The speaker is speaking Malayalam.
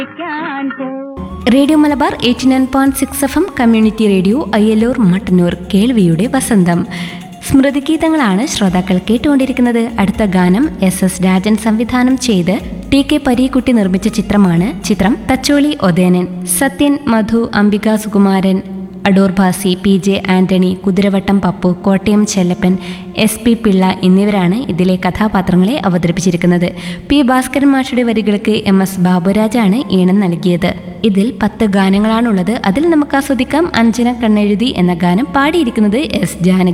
radio Malabar eighty nine point six F M community radio Ayyallur Mattannur കേൾവിയുടെ വസന്തം സ്മൃതിഗീതങ്ങളാണ് ശ്രോതാക്കൾ കേട്ടുകൊണ്ടിരിക്കുന്നത് അടുത്ത ഗാനം എസ് എസ് രാജൻ സംവിധാനം ചെയ്ത് ടി കെ പരീക്കുട്ടി നിർമ്മിച്ച ചിത്രമാണ് ചിത്രം Thacholi Othenan Sathyan Madhu Ambika Sukumaran Adoor Bhasi P J Antony Kuthiravattam Pappu Kottayam Chellappan S P Pillai എന്നിവരാണ് ഇതിലെ കഥാപാത്രങ്ങളെ അവതരിപ്പിച്ചിരിക്കുന്നത് പി ഭാസ്കരൻ മാഷയുടെ വരികൾക്ക് എം എസ് ബാബുരാജാണ് ഈണം നൽകിയത് ഇതിൽ പത്ത് ഗാനങ്ങളാണുള്ളത് അതിൽ നമുക്ക് ആസ്വദിക്കാം അഞ്ജന കണ്ണെഴുതി എന്ന ഗാനം പാടിയിരിക്കുന്നത് എസ് ജാനകി